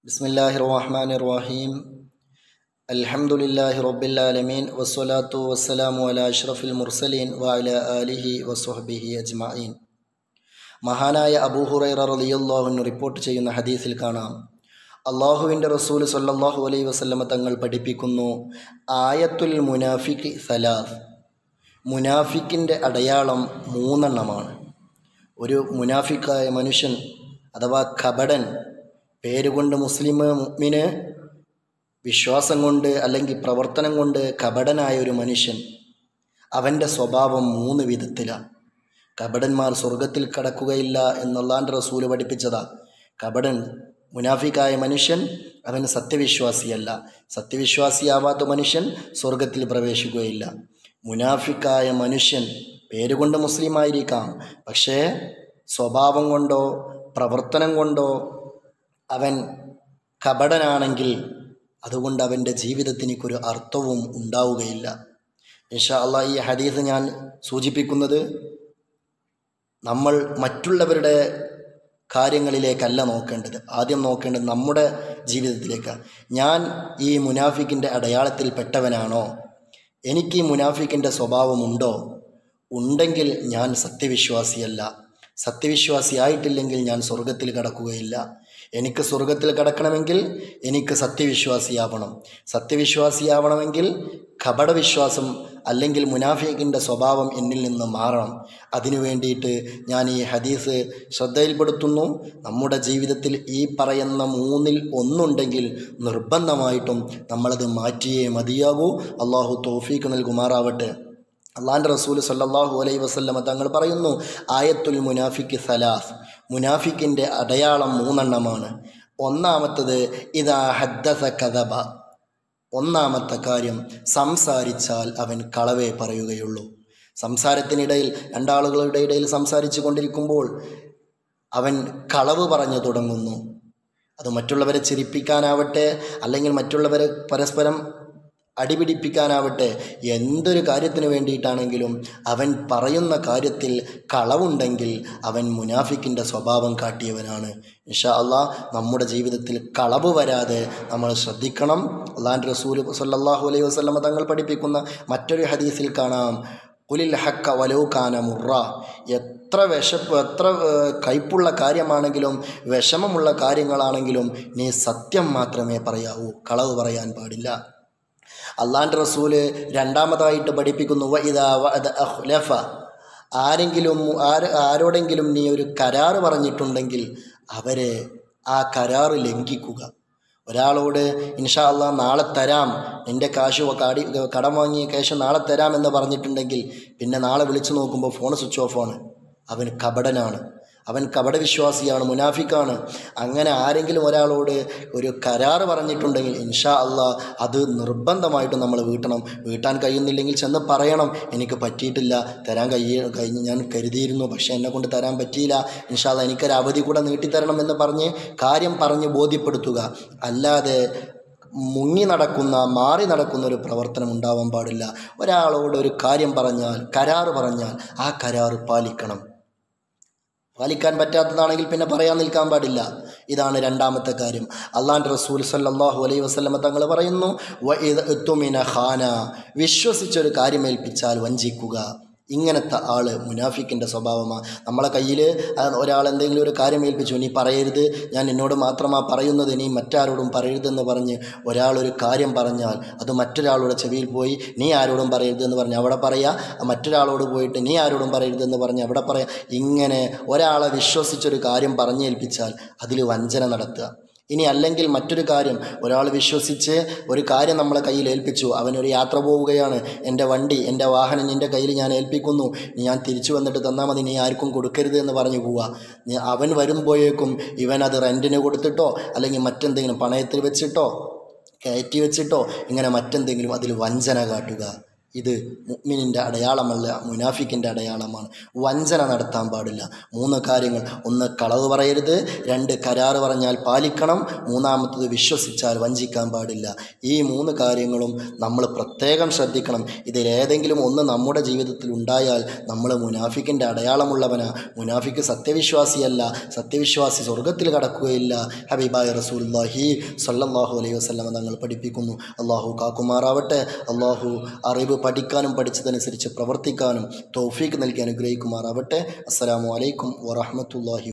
بسم الله الرحمن الرحيم الحمد لله رب العالمين والصلاة والسلام على أشرف المرسلين وعلى آله وصحبه أجمعين മഹാനായ അബൂഹുറൈറ റളിയല്ലാഹു റിപ്പോർട്ട് ചെയ്യുന്ന ഹദീസിൽ കാണാം അള്ളാഹുവിൻ്റെ റസൂൽ സല്ലല്ലാഹു അലൈഹി വസല്ലമ തങ്ങൾ പഠിപ്പിക്കുന്നു ആയത്തുൽ മുനാഫിഖ് സലാസ് മുനാഫിക്കിൻ്റെ അടയാളം മൂന്നെണ്ണമാണ് ഒരു മുനാഫിക്കായ മനുഷ്യൻ അഥവാ കപടൻ പേരുകൊണ്ട് മുസ്ലിം മുഅ്മിന് വിശ്വാസം കൊണ്ട് അല്ലെങ്കിൽ പ്രവർത്തനം കൊണ്ട് കപടനായ ഒരു മനുഷ്യൻ അവൻ്റെ സ്വഭാവം മൂന്ന് വിധത്തിലാണ് കപടന്മാർ സ്വർഗത്തിൽ കടക്കുകയില്ല എന്നുള്ളാൻ്റെ റസൂല് പഠിപ്പിച്ചതാ കപടൻ മുനാഫിക്കായ മനുഷ്യൻ അവൻ സത്യവിശ്വാസിയല്ല സത്യവിശ്വാസിയാവാത്ത മനുഷ്യൻ സ്വർഗത്തിൽ പ്രവേശിക്കുകയില്ല മുനാഫിക്കായ മനുഷ്യൻ പേരുകൊണ്ട് മുസ്ലിം ആയിരിക്കാം പക്ഷേ സ്വഭാവം കൊണ്ടോ പ്രവർത്തനം കൊണ്ടോ അവൻ കപടനാണെങ്കിൽ അതുകൊണ്ട് അവൻ്റെ ജീവിതത്തിനൊരു അർത്ഥവും ഉണ്ടാവുകയില്ല ഇൻഷാ അള്ളാ ഈ ഹദീസ് ഞാൻ സൂചിപ്പിക്കുന്നത് നമ്മൾ മറ്റുള്ളവരുടെ കാര്യങ്ങളിലേക്കല്ല നോക്കേണ്ടത് ആദ്യം നോക്കേണ്ടത് നമ്മുടെ ജീവിതത്തിലേക്കാണ് ഞാൻ ഈ മുനാഫിക്കിൻ്റെ അടയാളത്തിൽ പെട്ടവനാണോ എനിക്ക് ഈ മുനാഫിക്കിൻ്റെ സ്വഭാവമുണ്ടോ ഉണ്ടെങ്കിൽ ഞാൻ സത്യവിശ്വാസിയല്ല സത്യവിശ്വാസിയായിട്ടില്ലെങ്കിൽ ഞാൻ സ്വർഗത്തിൽ കടക്കുകയില്ല എനിക്ക് സ്വർഗത്തിൽ കടക്കണമെങ്കിൽ എനിക്ക് സത്യവിശ്വാസിയാവണം സത്യവിശ്വാസിയാവണമെങ്കിൽ കപടവിശ്വാസം അല്ലെങ്കിൽ മുനാഫിക്കിൻ്റെ സ്വഭാവം എന്നിൽ നിന്ന് മാറണം അതിനു വേണ്ടിയിട്ട് ഞാൻ ഈ ഹദീസ് ശ്രദ്ധയിൽപ്പെടുത്തുന്നു നമ്മുടെ ജീവിതത്തിൽ ഈ പറയുന്ന മൂന്നിൽ ഒന്നുണ്ടെങ്കിൽ നിർബന്ധമായിട്ടും നമ്മളത് മാറ്റിയേ മതിയാകൂ അള്ളാഹു തോഫീക്ക് നൽകുമാറാവട്ടെ അള്ളാൻ്റെ റസൂൽ സല്ലാഹു അലൈ വസല്ലമ തങ്ങൾ പറയുന്നു ആയത്തുൽ മുനാഫിക്ക് സലാസ് മുനാഫിക്കിൻ്റെ അടയാളം മൂന്നെണ്ണമാണ് ഒന്നാമത്തത് ഇതാ ഹദ്ദസ കഥബ ഒന്നാമത്തെ കാര്യം സംസാരിച്ചാൽ അവൻ കളവേ പറയുകയുള്ളൂ സംസാരത്തിനിടയിൽ രണ്ടാളുകളുടെ ഇടയിൽ സംസാരിച്ചു കൊണ്ടിരിക്കുമ്പോൾ അവൻ കളവ് പറഞ്ഞു തുടങ്ങുന്നു അത് മറ്റുള്ളവരെ ചിരിപ്പിക്കാനാവട്ടെ അല്ലെങ്കിൽ മറ്റുള്ളവരെ പരസ്പരം അടിപിടിപ്പിക്കാനാവട്ടെ എന്തൊരു കാര്യത്തിന് വേണ്ടിയിട്ടാണെങ്കിലും അവൻ പറയുന്ന കാര്യത്തിൽ കളവുണ്ടെങ്കിൽ അവൻ മുനാഫിക്കിൻ്റെ സ്വഭാവം കാട്ടിയവനാണ് ഇൻഷാ അള്ളാ നമ്മുടെ ജീവിതത്തിൽ കളവ് വരാതെ നമ്മൾ ശ്രദ്ധിക്കണം അള്ളാൻ്റെ റസൂൽ സല്ലാഹു അലൈഹി വസ്ലമ തങ്ങൾ പഠിപ്പിക്കുന്ന മറ്റൊരു ഹദീസിൽ കാണാം കുലിൽ ഹക്ക വലൗകാന മുറ എത്ര വിശപ്പ് എത്ര കയ്പുള്ള കാര്യമാണെങ്കിലും വിഷമമുള്ള കാര്യങ്ങളാണെങ്കിലും നീ സത്യം മാത്രമേ പറയാവൂ കളവ് പറയാൻ പാടില്ല അള്ളാൻ്റെ റസൂല് രണ്ടാമതായിട്ട് പഠിപ്പിക്കുന്നു അഹ്ലഫ ആരെങ്കിലും ആര് ആരോടെങ്കിലും നീ ഒരു കരാറ് പറഞ്ഞിട്ടുണ്ടെങ്കിൽ അവരെ ആ കരാറ് ലംഘിക്കുക ഒരാളോട് ഇൻഷാ അള്ളാ നാളെ തരാം നിൻ്റെ കാശ് കാടി കടം വാങ്ങിയ ക്യാഷ് നാളെ തരാം എന്ന് പറഞ്ഞിട്ടുണ്ടെങ്കിൽ പിന്നെ നാളെ വിളിച്ചു നോക്കുമ്പോൾ ഫോൺ സ്വിച്ച് ഓഫ് ആണ് അവൻ കപടനാണ് അവൻ കപടവിശ്വാസിയാണ് മുനാഫിക്കാണ് അങ്ങനെ ആരെങ്കിലും ഒരാളോട് ഒരു കരാറ് പറഞ്ഞിട്ടുണ്ടെങ്കിൽ ഇൻഷാ അള്ളാ അത് നിർബന്ധമായിട്ടും നമ്മൾ വീട്ടണം വീട്ടാൻ കഴിയുന്നില്ലെങ്കിൽ ചെന്ന് പറയണം എനിക്ക് പറ്റിയിട്ടില്ല തരാൻ കഴിയ കഴിഞ്ഞ് ഞാൻ കരുതിയിരുന്നു പക്ഷേ എന്നെ കൊണ്ട് തരാൻ പറ്റിയില്ല ഇൻഷാ അള്ളാ എനിക്കൊരു അവധി കൂടെ നീട്ടിത്തരണം എന്ന് പറഞ്ഞ് കാര്യം പറഞ്ഞ് ബോധ്യപ്പെടുത്തുക അല്ലാതെ മുങ്ങി നടക്കുന്ന മാറി നടക്കുന്ന ഒരു പ്രവർത്തനം ഉണ്ടാവാൻ പാടില്ല ഒരാളോട് ഒരു കാര്യം പറഞ്ഞാൽ കരാറ് പറഞ്ഞാൽ ആ കരാറ് പാലിക്കണം പാലിക്കാൻ പറ്റാത്തതാണെങ്കിൽ പിന്നെ പറയാൻ നിൽക്കാൻ പാടില്ല ഇതാണ് രണ്ടാമത്തെ കാര്യം അള്ളാൻ്റെ റസൂൽ സല്ലാഹു അലൈഹി വസ്ലമ തങ്ങൾ പറയുന്നു ഖാന വിശ്വസിച്ചൊരു കാര്യം ഏൽപ്പിച്ചാൽ വഞ്ചിക്കുക ഇങ്ങനത്തെ ആൾ മുനാഫിക്കിൻ്റെ സ്വഭാവമാണ് നമ്മളെ കയ്യിൽ ഒരാൾ എന്തെങ്കിലും ഒരു കാര്യം ഏൽപ്പിച്ചു നീ പറയരുത് ഞാൻ എന്നോട് മാത്രമാണ് പറയുന്നത് നീ മറ്റാരോടും പറയരുതെന്ന് പറഞ്ഞ് ഒരാളൊരു കാര്യം പറഞ്ഞാൽ അത് മറ്റൊരാളുടെ ചെവിയിൽ പോയി നീ ആരോടും പറയരുതെന്ന് പറഞ്ഞ് അവിടെ പറയുക മറ്റൊരാളോട് പോയിട്ട് നീ ആരോടും പറയരുതെന്ന് പറഞ്ഞ് അവിടെ പറയുക ഇങ്ങനെ ഒരാളെ വിശ്വസിച്ചൊരു കാര്യം പറഞ്ഞേൽപ്പിച്ചാൽ അതിൽ വഞ്ചന നടത്തുക ഇനി അല്ലെങ്കിൽ മറ്റൊരു കാര്യം ഒരാൾ വിശ്വസിച്ച് ഒരു കാര്യം നമ്മളെ കയ്യിൽ ഏൽപ്പിച്ചു അവനൊരു യാത്ര പോവുകയാണ് എൻ്റെ വണ്ടി എൻ്റെ വാഹനം നിൻ്റെ കയ്യിൽ ഞാൻ ഏൽപ്പിക്കുന്നു ഞാൻ തിരിച്ചു വന്നിട്ട് തന്നാൽ മതി നീ ആർക്കും കൊടുക്കരുത് എന്ന് പറഞ്ഞു പോവുക അവൻ വരുമ്പോഴേക്കും ഇവൻ അത് റെൻറ്റിന് കൊടുത്തിട്ടോ അല്ലെങ്കിൽ മറ്റെന്തെങ്കിലും പണയത്തിൽ വെച്ചിട്ടോ കയറ്റി വെച്ചിട്ടോ ഇങ്ങനെ മറ്റെന്തെങ്കിലും അതിൽ വഞ്ചന കാട്ടുക ഇത് മുഅ്മിനിൻ്റെ അടയാളമല്ല മുനാഫിക്കിൻ്റെ അടയാളമാണ് വഞ്ചന നടത്താൻ പാടില്ല മൂന്ന് കാര്യങ്ങൾ ഒന്ന് കളവ് പറയരുത് രണ്ട് കരാറ് പറഞ്ഞാൽ പാലിക്കണം മൂന്നാമത്തത് വിശ്വസിച്ചാൽ വഞ്ചിക്കാൻ പാടില്ല ഈ മൂന്ന് കാര്യങ്ങളും നമ്മൾ പ്രത്യേകം ശ്രദ്ധിക്കണം ഇതിലേതെങ്കിലും ഒന്ന് നമ്മുടെ ജീവിതത്തിൽ ഉണ്ടായാൽ നമ്മൾ മുനാഫിക്കിൻ്റെ അടയാളമുള്ളവനാ മുനാഫിക്ക് സത്യവിശ്വാസിയല്ല സത്യവിശ്വാസി സ്വർഗത്തിൽ കടക്കുകയില്ല ഹബീബായ റസൂലുള്ളാഹി സല്ലല്ലാഹു അലൈഹി വസല്ലമ തങ്ങൾ പഠിപ്പിക്കുന്നു അള്ളാഹു കാക്കുമാറാവട്ടെ അള്ളാഹു അറിവ് പഠിക്കാനും പഠിച്ചതനുസരിച്ച് പ്രവർത്തിക്കാനും തൗഫീക്ക് നൽകി അനുഗ്രഹിക്കുമാറാവട്ടെ അസ്സലാമു അലൈക്കും വറഹ്മത്തുള്ളാഹി